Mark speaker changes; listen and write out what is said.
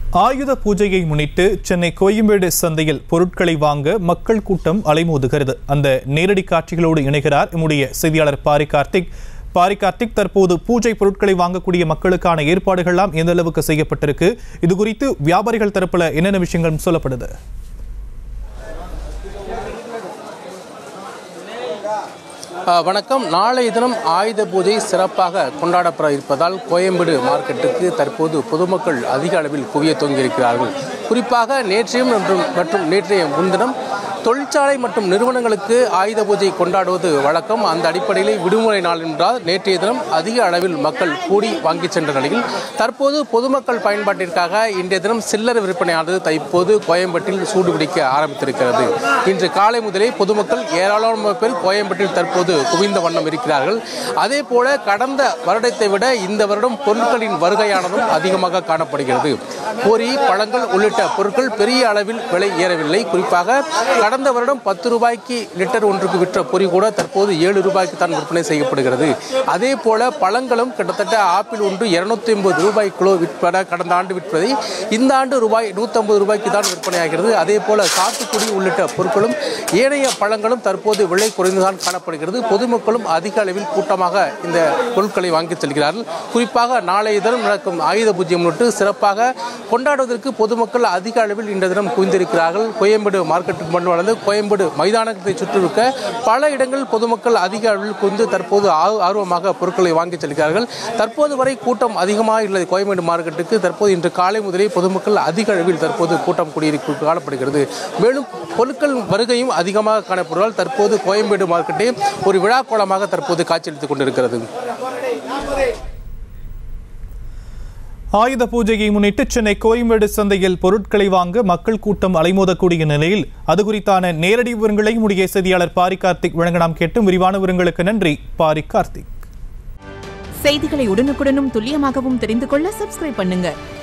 Speaker 1: ஆயுத பூஜையை முன்னிட்டு சென்னை கோயம்பேடு சந்தையில் பொருட்களை வாங்க மக்கள் கூட்டம் அலைமோதுகிறது அந்த நேரடி காட்சிகளோடு இணைகிறார் நம்முடைய செய்தியாளர் பாரி கார்த்திக் பாரி கார்த்திக் தற்போது பூஜை பொருட்களை வாங்கக்கூடிய மக்களுக்கான ஏற்பாடுகள்லாம் எந்த அளவுக்கு செய்யப்பட்டிருக்கு இது குறித்து வியாபாரிகள் தரப்புல என்னென்ன விஷயங்கள் சொல்லப்படுது
Speaker 2: அஹ் வணக்கம் நாளைய தினம் ஆயுத பூஜை சிறப்பாக கொண்டாடப்பட இருப்பதால் கோயம்பேடு மார்க்கெட்டுக்கு தற்போது பொதுமக்கள் அதிக அளவில் குவிய தொங்கியிருக்கிறார்கள் குறிப்பாக நேற்றையும் மற்றும் மற்றும் நேற்றைய முன்தினம் தொழிற்சாலை மற்றும் நிறுவனங்களுக்கு ஆயுத பூஜை கொண்டாடுவது வழக்கம் அந்த அடிப்படையில் விடுமுறை நாள் என்றால் நேற்றைய தினம் அதிக அளவில் மக்கள் கூடி வாங்கி சென்ற நிலையில் தற்போது பொதுமக்கள் பயன்பாட்டிற்காக இன்றைய தினம் சில்லறை விற்பனையானது தற்போது கோயம்பேட்டில் சூடுபிடிக்க ஆரம்பித்திருக்கிறது இன்று காலை முதலே பொதுமக்கள் ஏராளமான பேர் கோயம்பேட்டில் தற்போது குவிந்த வண்ணம் இருக்கிறார்கள் அதே போல கடந்த வருடத்தை விட இந்த வருடம் பொருட்களின் வருகையானதும் அதிகமாக காணப்படுகிறது பொரி பழங்கள் உள்ளிட்ட பொருட்கள் பெரிய அளவில் விலை ஏறவில்லை குறிப்பாக கடந்த வருடம் பத்து ரூபாய்க்கு லிட்டர் ஒன்றுக்கு விற்ற பொரி கூட தற்போது ஏழு ரூபாய்க்கு தான் விற்பனை செய்யப்படுகிறது அதே போல பழங்களும் கிட்டத்தட்ட ஆப்பிள் ஒன்று இருநூத்தி ஐம்பது ரூபாய் கிலோ விற்பன கடந்த ஆண்டு விற்பதை இந்த ஆண்டு ரூபாய் நூற்றம்பது ரூபாய்க்கு தான் விற்பனையாகிறது அதே போல சாத்துக்குடி உள்ளிட்ட பொருட்களும் ஏனைய பழங்களும் தற்போது விலை குறைந்துதான் காணப்படுகிறது பொதுமக்களும் அதிக அளவில் கூட்டமாக இந்த பொருட்களை வாங்கி செல்கிறார்கள் குறிப்பாக நாளைய தினம் நடக்கும் ஆயுத பூஜ்யம் முன்னிட்டு சிறப்பாக கொண்டாடுவதற்கு பொதுமக்கள் அதிக அளவில் இந்த தினம் குவிந்திருக்கிறார்கள் கோயம்பேடு மார்க்கெட்டுக்கு மட்டும் வளர்ந்து கோயம்பேடு மைதானத்தை சுற்றிருக்க பல இடங்களில் பொதுமக்கள் அதிக அளவில் குவிந்து தற்போது ஆ- ஆர்வமாக பொருட்களை வாங்கி செல்கிறார்கள் தற்போது வரை கூட்டம் அதிகமாக இல்லை கோயம்பேடு மார்க்கெட்டுக்கு தற்போது இன்று காலை முதலே பொதுமக்கள் அதிக அளவில் தற்போது கூட்டம் கூடியிருக்கு காணப்படுகிறது மேலும் பொருட்கள் வருகையும் அதிகமாக காணப்படுவதால் தற்போது கோயம்பேடு மார்க்கெட்டே ஒரு விழா கோலமாக தற்போது காட்சியளித்துக் கொண்டிருக்கிறது
Speaker 1: ஆயுத பூஜையை முன்னிட்டு சென்னை கோயம்பேடு சந்தையில் பொருட்களை வாங்க மக்கள் கூட்டம் அலைமோதக்கூடிய நிலையில் அது குறித்தான நேரடி விவரங்களை முடிய செய்தியாளர் பாரி கார்த்திக் வழங்க நாம் கேட்டும் விரிவான விவரங்களுக்கு நன்றி பாரி கார்த்திக்
Speaker 3: செய்திகளை உடனுக்குடனும் துல்லியமாகவும் தெரிந்து கொள்ள சப்ஸ்கிரைப் பண்ணுங்க